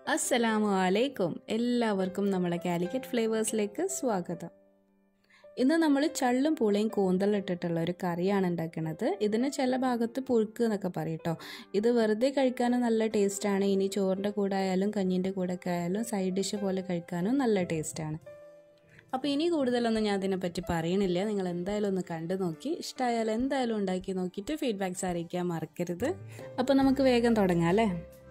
അസ്സലാമു അലൈക്കും എല്ലാവർക്കും നമ്മുടെ കാലിക്കറ്റ് ഫ്ലേവേഴ്സിലേക്ക് സ്വാഗതം ഇന്ന് നമ്മൾ ചള്ളും പൂളയും കൂന്തലും ഇട്ടിട്ടുള്ള ഒരു കറിയാണ് ഉണ്ടാക്കുന്നത് ഇതിന് ചില ഭാഗത്ത് പുഴുക്ക് എന്നൊക്കെ പറയും കേട്ടോ ഇത് വെറുതെ കഴിക്കാനും നല്ല ടേസ്റ്റാണ് ഇനി ചോറിൻ്റെ കൂടെ ആയാലും കഞ്ഞിൻ്റെ കൂടെ ഒക്കെ ആയാലും സൈഡ് ഡിഷ് പോലെ കഴിക്കാനും നല്ല ടേസ്റ്റാണ് അപ്പോൾ ഇനി കൂടുതലൊന്നും ഞാൻ അതിനെപ്പറ്റി പറയണില്ല നിങ്ങൾ എന്തായാലും ഒന്ന് കണ്ടു നോക്കി ഇഷ്ടമായാലും എന്തായാലും ഉണ്ടാക്കി നോക്കിയിട്ട് ഫീഡ്ബാക്ക്സ് അറിയിക്കാൻ മറക്കരുത് അപ്പോൾ നമുക്ക് വേഗം തുടങ്ങാം അല്ലേ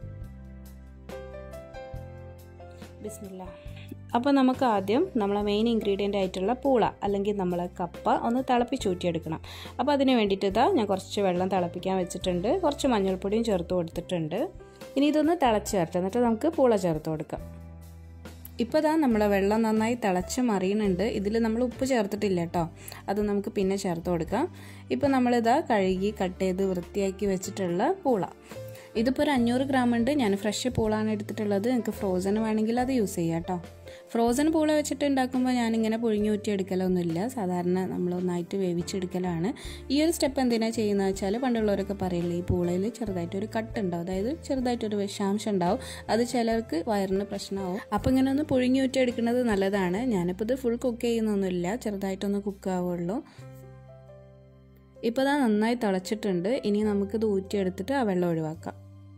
ബിസ്മില്ല അപ്പോൾ നമുക്ക് ആദ്യം നമ്മളെ മെയിൻ ഇൻഗ്രീഡിയൻ്റ് ആയിട്ടുള്ള പൂള അല്ലെങ്കിൽ നമ്മളെ കപ്പ ഒന്ന് തിളപ്പിച്ചൂറ്റിയെടുക്കണം അപ്പോൾ അതിന് വേണ്ടിയിട്ട് ഇതാ ഞാൻ കുറച്ച് വെള്ളം തിളപ്പിക്കാൻ വെച്ചിട്ടുണ്ട് കുറച്ച് മഞ്ഞൾപ്പൊടിയും ചേർത്ത് കൊടുത്തിട്ടുണ്ട് ഇനി ഇതൊന്ന് തിളച്ച് ചേർത്ത് എന്നിട്ട് നമുക്ക് പൂള ചേർത്ത് കൊടുക്കാം ഇപ്പോൾ ഇതാ നമ്മളെ വെള്ളം നന്നായി തിളച്ച് മറിയുന്നുണ്ട് ഇതിൽ നമ്മൾ ഉപ്പ് ചേർത്തിട്ടില്ല കേട്ടോ അത് നമുക്ക് പിന്നെ ചേർത്ത് കൊടുക്കാം ഇപ്പോൾ നമ്മളിതാ കഴുകി കട്ട് ചെയ്ത് വൃത്തിയാക്കി വെച്ചിട്ടുള്ള പൂള ഇതിപ്പോൾ ഒരു അഞ്ഞൂറ് ഗ്രാം ഉണ്ട് ഞാൻ ഫ്രഷ് പൂളാണ് എടുത്തിട്ടുള്ളത് നിങ്ങൾക്ക് ഫ്രോസൺ വേണമെങ്കിൽ അത് യൂസ് ചെയ്യാം കേട്ടോ ഫ്രോസൺ പൂള വെച്ചിട്ട് ഉണ്ടാക്കുമ്പോൾ ഞാനിങ്ങനെ പുഴുങ്ങി ഊറ്റി എടുക്കലൊന്നുമില്ല സാധാരണ നമ്മൾ ഒന്നായിട്ട് വേവിച്ചെടുക്കലാണ് ഈ ഒരു സ്റ്റെപ്പ് എന്തിനാണ് ചെയ്യുന്നത് വെച്ചാൽ പണ്ടുള്ളവരൊക്കെ പറയില്ലേ ഈ പൂളയിൽ ചെറുതായിട്ടൊരു കട്ട് ഉണ്ടാവും അതായത് ചെറുതായിട്ടൊരു വിഷാംശം ഉണ്ടാവും അത് ചിലർക്ക് വയറിന് പ്രശ്നമാവും അപ്പോൾ ഇങ്ങനെ ഒന്ന് പുഴുങ്ങി ഊറ്റി എടുക്കുന്നത് നല്ലതാണ് ഞാനിപ്പോൾ ഇത് ഫുൾ കുക്ക് ചെയ്യുന്നൊന്നുമില്ല ചെറുതായിട്ടൊന്ന് കുക്ക് ആവുള്ളൂ ഇപ്പോൾ ഇതാ നന്നായി തിളച്ചിട്ടുണ്ട് ഇനി നമുക്കിത് ഊറ്റിയെടുത്തിട്ട് ആ വെള്ളം ഒഴിവാക്കാം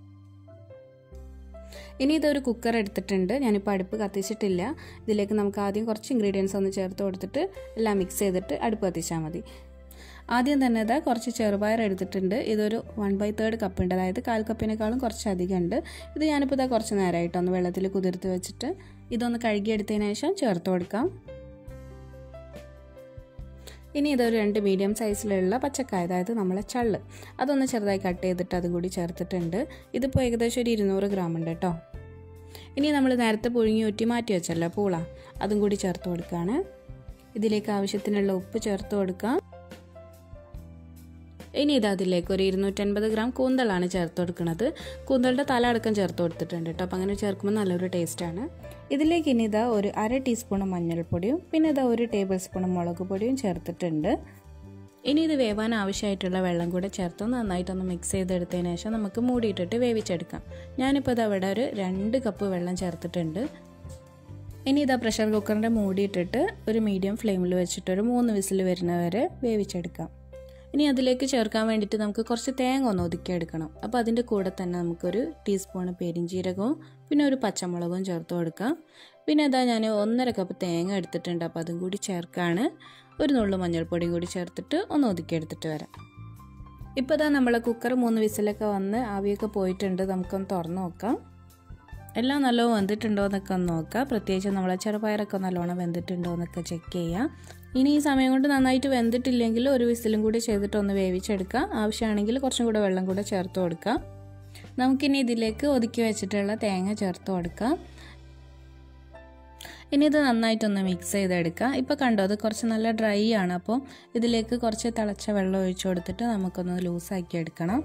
ഇനി ഇതൊരു കുക്കർ എടുത്തിട്ടുണ്ട് ഞാനിപ്പോൾ അടുപ്പ് കത്തിച്ചിട്ടില്ല ഇതിലേക്ക് നമുക്ക് ആദ്യം കുറച്ച് ഇൻഗ്രീഡിയൻസ് ഒന്ന് ചേർത്ത് കൊടുത്തിട്ട് എല്ലാം മിക്സ് ചെയ്തിട്ട് അടുപ്പ് കത്തിച്ചാൽ മതി ആദ്യം തന്നെ ഇതാ കുറച്ച് ചെറുപയർ എടുത്തിട്ടുണ്ട് ഇതൊരു വൺ ബൈ തേർഡ് കപ്പ് ഉണ്ട് അതായത് കാൽ കപ്പിനേക്കാളും കുറച്ച് അധികം ഉണ്ട് ഇത് ഞാനിപ്പോൾ ഇതാ കുറച്ച് നേരമായിട്ടൊന്ന് വെള്ളത്തിൽ കുതിർത്ത് വെച്ചിട്ട് ഇതൊന്ന് കഴുകിയെടുത്തതിന് ശേഷം ചേർത്ത് കൊടുക്കാം ഇനി ഇതൊരു രണ്ട് മീഡിയം സൈസിലുള്ള പച്ചക്കായ അതായത് നമ്മളെ ചള്ള് അതൊന്ന് ചെറുതായി കട്ട് ചെയ്തിട്ട് അതും കൂടി ചേർത്തിട്ടുണ്ട് ഇതിപ്പോൾ ഏകദേശം ഒരു ഇരുന്നൂറ് ഗ്രാം ഉണ്ട് കേട്ടോ ഇനി നമ്മൾ നേരത്തെ പുഴുങ്ങി ഊറ്റി മാറ്റി വെച്ചല്ലോ പൂള അതും കൂടി ചേർത്ത് കൊടുക്കുകയാണ് ഇതിലേക്ക് ആവശ്യത്തിനുള്ള ഉപ്പ് ചേർത്ത് കൊടുക്കാം ഇനി ഇത് അതിലേക്ക് ഒരു ഇരുന്നൂറ്റൻപത് ഗ്രാം കൂന്തളാണ് ചേർത്ത് കൊടുക്കുന്നത് കൂന്തളുടെ തല അടക്കം ചേർത്ത് കൊടുത്തിട്ടുണ്ട് കേട്ടോ അപ്പോൾ അങ്ങനെ ചേർക്കുമ്പോൾ നല്ലൊരു ടേസ്റ്റാണ് ഇതിലേക്ക് ഇനി ഇതാ ഒരു അര ടീസ്പൂൺ മഞ്ഞൾപ്പൊടിയും പിന്നെ ഇതാ ഒരു ടേബിൾ സ്പൂൺ മുളക് പൊടിയും ചേർത്തിട്ടുണ്ട് ഇനി ഇത് വേവാൻ ആവശ്യമായിട്ടുള്ള വെള്ളം കൂടെ ചേർത്ത് നന്നായിട്ടൊന്ന് മിക്സ് ചെയ്തെടുത്തതിന് ശേഷം നമുക്ക് മൂടിയിട്ടിട്ട് വേവിച്ചെടുക്കാം ഞാനിപ്പോൾ ഇത് അവിടെ ഒരു രണ്ട് കപ്പ് വെള്ളം ചേർത്തിട്ടുണ്ട് ഇനി ഇതാ പ്രഷർ കുക്കറിൻ്റെ മൂടിയിട്ടിട്ട് ഒരു മീഡിയം ഫ്ലെയിമിൽ വെച്ചിട്ട് ഒരു മൂന്ന് വിസിൽ വരുന്നവരെ വേവിച്ചെടുക്കാം ഇനി അതിലേക്ക് ചേർക്കാൻ വേണ്ടിയിട്ട് നമുക്ക് കുറച്ച് തേങ്ങ ഒന്ന് ഒതുക്കിയെടുക്കണം അപ്പോൾ അതിൻ്റെ കൂടെ തന്നെ നമുക്കൊരു ടീസ്പൂൺ പെരിഞ്ചീരകവും പിന്നെ ഒരു പച്ചമുളകും ചേർത്ത് കൊടുക്കാം പിന്നെ ഇതാ ഞാൻ ഒന്നര കപ്പ് തേങ്ങ എടുത്തിട്ടുണ്ട് അപ്പോൾ അതും കൂടി ചേർക്കാണ് ഒരു നുള്ളു മഞ്ഞൾപ്പൊടിയും കൂടി ചേർത്തിട്ട് ഒന്ന് ഒതുക്കിയെടുത്തിട്ട് വരാം ഇപ്പോൾ ഇതാ നമ്മളെ കുക്കർ മൂന്ന് വിസിലൊക്കെ വന്ന് ആവിയൊക്കെ പോയിട്ടുണ്ട് നമുക്കൊന്ന് തുറന്ന് നോക്കാം എല്ലാം നല്ലോണം വെന്തിട്ടുണ്ടോ എന്നൊക്കെ ഒന്ന് നോക്കാം പ്രത്യേകിച്ച് നമ്മളെ ചെറുപയറൊക്കെ നല്ലോണം വെന്തിട്ടുണ്ടോ എന്നൊക്കെ ചെക്ക് ചെയ്യാം ഇനി ഈ സമയം കൊണ്ട് നന്നായിട്ട് വെന്തിട്ടില്ലെങ്കിൽ ഒരു വിസിലും കൂടി ചെയ്തിട്ട് ഒന്ന് വേവിച്ചെടുക്കാം ആവശ്യമാണെങ്കിൽ കുറച്ചും കൂടെ വെള്ളം കൂടെ ചേർത്ത് കൊടുക്കാം നമുക്കിനി ഇതിലേക്ക് ഒതുക്കി വെച്ചിട്ടുള്ള തേങ്ങ ചേർത്ത് കൊടുക്കാം ഇനി ഇത് നന്നായിട്ടൊന്ന് മിക്സ് ചെയ്തെടുക്കാം ഇപ്പോൾ കണ്ടോ അത് കുറച്ച് നല്ല ഡ്രൈ ആണ് അപ്പോൾ ഇതിലേക്ക് കുറച്ച് തിളച്ച വെള്ളം ഒഴിച്ചു കൊടുത്തിട്ട് നമുക്കൊന്ന് ലൂസാക്കി എടുക്കണം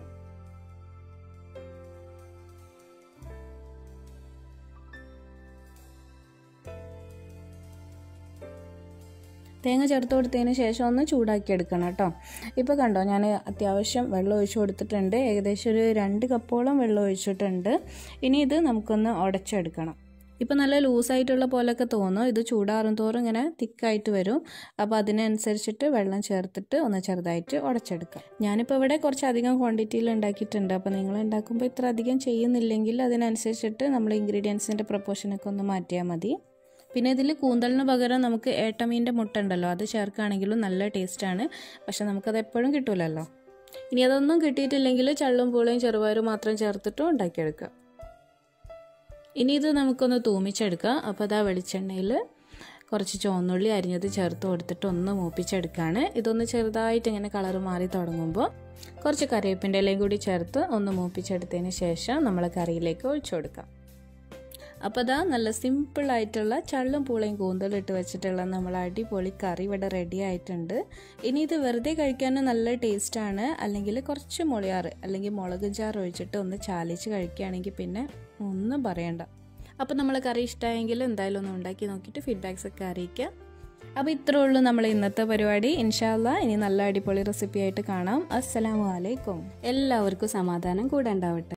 തേങ്ങ ചേർത്ത് കൊടുത്തതിന് ശേഷം ഒന്ന് ചൂടാക്കി എടുക്കണം കേട്ടോ ഇപ്പോൾ കണ്ടോ ഞാൻ അത്യാവശ്യം വെള്ളം ഒഴിച്ചു കൊടുത്തിട്ടുണ്ട് ഏകദേശം ഒരു രണ്ട് കപ്പോളം വെള്ളം ഒഴിച്ചിട്ടുണ്ട് ഇനി ഇത് നമുക്കൊന്ന് ഉടച്ചെടുക്കണം ഇപ്പോൾ നല്ല ലൂസായിട്ടുള്ള പോലെയൊക്കെ തോന്നും ഇത് ചൂടാറും തോറും ഇങ്ങനെ തിക്കായിട്ട് വരും അപ്പോൾ അതിനനുസരിച്ചിട്ട് വെള്ളം ചേർത്തിട്ട് ഒന്ന് ചെറുതായിട്ട് ഉടച്ചെടുക്കാം ഞാനിപ്പോൾ ഇവിടെ കുറച്ചധികം ക്വാണ്ടിറ്റിയിൽ ഉണ്ടാക്കിയിട്ടുണ്ട് അപ്പോൾ നിങ്ങൾ ഉണ്ടാക്കുമ്പോൾ ഇത്ര അധികം ചെയ്യുന്നില്ലെങ്കിൽ അതിനനുസരിച്ചിട്ട് നമ്മൾ ഇൻഗ്രീഡിയൻസിൻ്റെ പ്രപ്പോർഷനൊക്കെ ഒന്ന് മാറ്റിയാൽ മതി പിന്നെ ഇതിൽ കൂന്തലിന് പകരം നമുക്ക് ഏട്ടമീൻ്റെ മുട്ട ഉണ്ടല്ലോ അത് ചേർക്കുകയാണെങ്കിലും നല്ല ടേസ്റ്റാണ് പക്ഷെ നമുക്കത് എപ്പോഴും കിട്ടൂലല്ലോ ഇനി അതൊന്നും കിട്ടിയിട്ടില്ലെങ്കിൽ ചള്ളും പൂളയും ചെറുപയറും മാത്രം ചേർത്തിട്ടും ഉണ്ടാക്കിയെടുക്കുക ഇനി ഇത് നമുക്കൊന്ന് തൂമിച്ചെടുക്കാം അപ്പോൾ അതാ വെളിച്ചെണ്ണയിൽ കുറച്ച് ചുവന്നുള്ളി അരിഞ്ഞത് ചേർത്ത് കൊടുത്തിട്ട് ഒന്ന് മൂപ്പിച്ചെടുക്കുകയാണ് ഇതൊന്ന് ചെറുതായിട്ട് ഇങ്ങനെ കളർ മാറി തുടങ്ങുമ്പോൾ കുറച്ച് കറിവേപ്പിൻ്റെ ഇലയും കൂടി ചേർത്ത് ഒന്ന് മൂപ്പിച്ചെടുത്തതിന് ശേഷം നമ്മൾ കറിയിലേക്ക് ഒഴിച്ചു കൊടുക്കാം അപ്പോൾ അതാ നല്ല സിമ്പിളായിട്ടുള്ള ചള്ളും പൂളയും കൂന്തലിട്ട് വെച്ചിട്ടുള്ള നമ്മൾ അടിപൊളി കറി ഇവിടെ റെഡി ആയിട്ടുണ്ട് ഇനി ഇത് വെറുതെ കഴിക്കാനും നല്ല ടേസ്റ്റാണ് അല്ലെങ്കിൽ കുറച്ച് മുളയാറ് അല്ലെങ്കിൽ മുളക് ചാറ് ഒഴിച്ചിട്ട് ഒന്ന് ചാലിച്ച് കഴിക്കുകയാണെങ്കിൽ പിന്നെ ഒന്നും പറയണ്ട അപ്പോൾ നമ്മൾ കറി ഇഷ്ടമായെങ്കിൽ എന്തായാലും ഒന്ന് ഉണ്ടാക്കി നോക്കിയിട്ട് ഫീഡ്ബാക്സ് ഒക്കെ അറിയിക്കുക അപ്പോൾ ഇത്രേ ഉള്ളൂ നമ്മൾ ഇന്നത്തെ പരിപാടി ഇൻഷാല്ല ഇനി നല്ല അടിപൊളി റെസിപ്പി ആയിട്ട് കാണാം അസ്സലാമു അലൈക്കും എല്ലാവർക്കും സമാധാനം കൂടെ ഉണ്ടാവട്ടെ